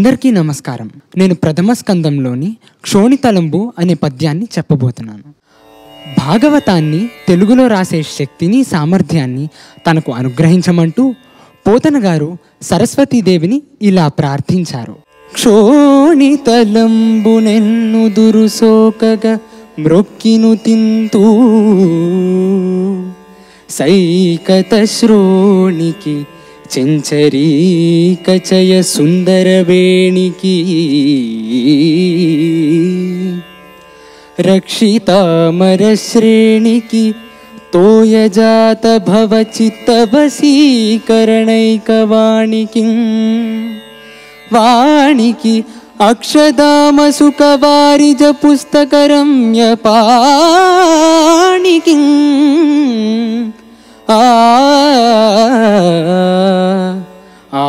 అందరికీ నమస్కారం నేను ప్రథమ స్కందంలోని క్షోణితలంబు అనే పద్యాన్ని చెప్పబోతున్నాను భాగవతాన్ని తెలుగులో రాసే శక్తిని సామర్థ్యాన్ని తనకు అనుగ్రహించమంటూ పోతన గారు సరస్వతీదేవిని ఇలా ప్రార్థించారు క్షోణితలంబునెన్ను దురుసోకగ మ్రొక్కిను తింతూ సైకత శ్రోణికి చెంచరీకచయ సుందరవేణికి రక్షితామరశ్రేణికి తోయజాత భవ చిత్తవశీకరణైకవాణికి వాణికి అక్షదామ సుఖవారిజ పుస్తకరమ్య పాణికి ఆ ఆ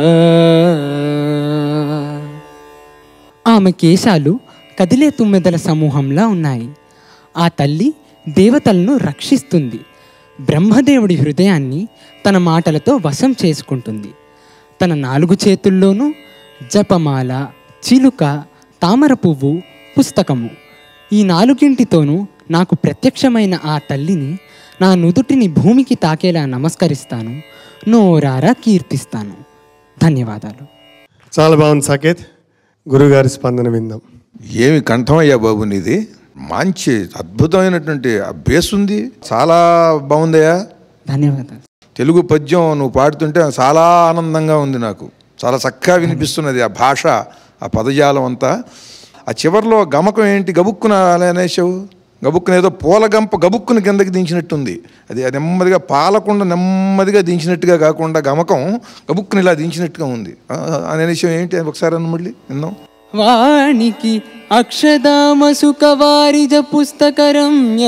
ఆమె కేశాలు కదిలే తుమ్మెదల సమూహంలా ఉన్నాయి ఆ తల్లి దేవతలను రక్షిస్తుంది బ్రహ్మదేవుడి హృదయాన్ని తన మాటలతో వశం చేసుకుంటుంది తన నాలుగు చేతుల్లోనూ జపమాల చిలుక తామర పువ్వు పుస్తకము ఈ నాలుగింటితోనూ నాకు ప్రత్యక్షమైన ఆ తల్లిని నా నుదుటిని భూమికి తాకేలా నమస్కరిస్తాను నోరారా కీర్తిస్తాను ధన్యవాదాలు చాలా బాగుంది సాకేత్ గురుగారి స్పందన విందాం ఏమి కంఠమయ్యా బాబు నీది మంచి అద్భుతమైనటువంటి ఆ బేస్ ఉంది చాలా బాగుందయ్యా ధన్యవాదాలు తెలుగు పద్యం నువ్వు పాడుతుంటే చాలా ఆనందంగా ఉంది నాకు చాలా చక్కగా వినిపిస్తున్నది ఆ భాష ఆ పదజాలం అంతా ఆ చివరిలో గమకం ఏంటి గబుక్కున అలా అనేసావు గబుక్కున ఏదో పూల గంప గబుక్కున కిందకి దించినట్టుంది అది అది నెమ్మదిగా పాలకుండా నెమ్మదిగా దించినట్టుగా కాకుండా గమకం గబుక్కున ఇలా దించినట్టుగా ఉంది ఆ, అని అనేసావు ఏంటి ఒకసారి అన్న మళ్ళీ విన్నాం వాణికి అక్షదామ సుఖవారిజ పుస్తకరమ్య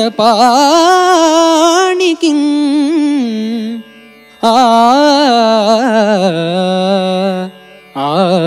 పాణికి ఆ ఆ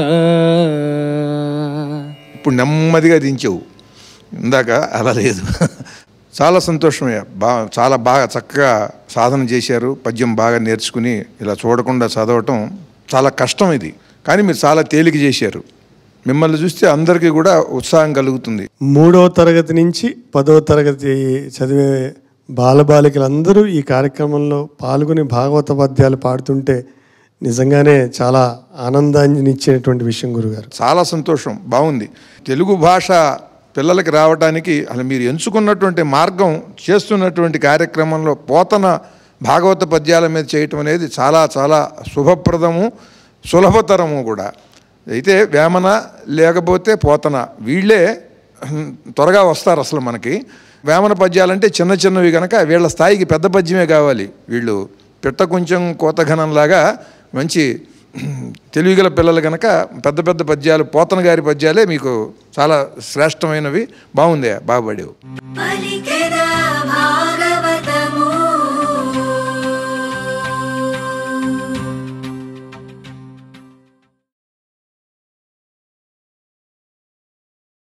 ఇప్పుడు నెమ్మదిగా దించావు ఇందాక అలా లేదు చాలా సంతోషమయ్యా బా చాలా బాగా చక్కగా సాధన చేశారు పద్యం బాగా నేర్చుకుని ఇలా చూడకుండా చదవటం చాలా కష్టం ఇది కానీ మీరు చాలా తేలిక చేశారు మిమ్మల్ని చూస్తే అందరికీ కూడా ఉత్సాహం కలుగుతుంది మూడవ తరగతి నుంచి పదవ తరగతి చదివే బాలబాలికలందరూ ఈ కార్యక్రమంలో పాల్గొని భాగవత పద్యాలు పాడుతుంటే నిజంగానే చాలా ఆనందాన్ని ఇచ్చేటువంటి విషయం గురుగారు చాలా సంతోషం బాగుంది తెలుగు భాష పిల్లలకి రావడానికి అసలు మీరు ఎంచుకున్నటువంటి మార్గం చేస్తున్నటువంటి కార్యక్రమంలో పోతన భాగవత పద్యాల మీద చేయటం అనేది చాలా చాలా శుభప్రదము సులభతరము కూడా అయితే వేమన లేకపోతే పోతన వీళ్ళే హ్మ్, త్వరగా వస్తారు అసలు మనకి వేమన పద్యాలంటే చిన్న చిన్నవి కనుక వీళ్ళ స్థాయికి పెద్ద పద్యమే కావాలి వీళ్ళు పిట్ట కొంచెం కోతఘనంలాగా మంచి తెలివిగల పిల్లలు కనుక పెద్ద పెద్ద పద్యాలు పోతన గారి పద్యాలే మీకు చాలా శ్రేష్టమైనవి బాగుంది బాగుపడేవు పలికే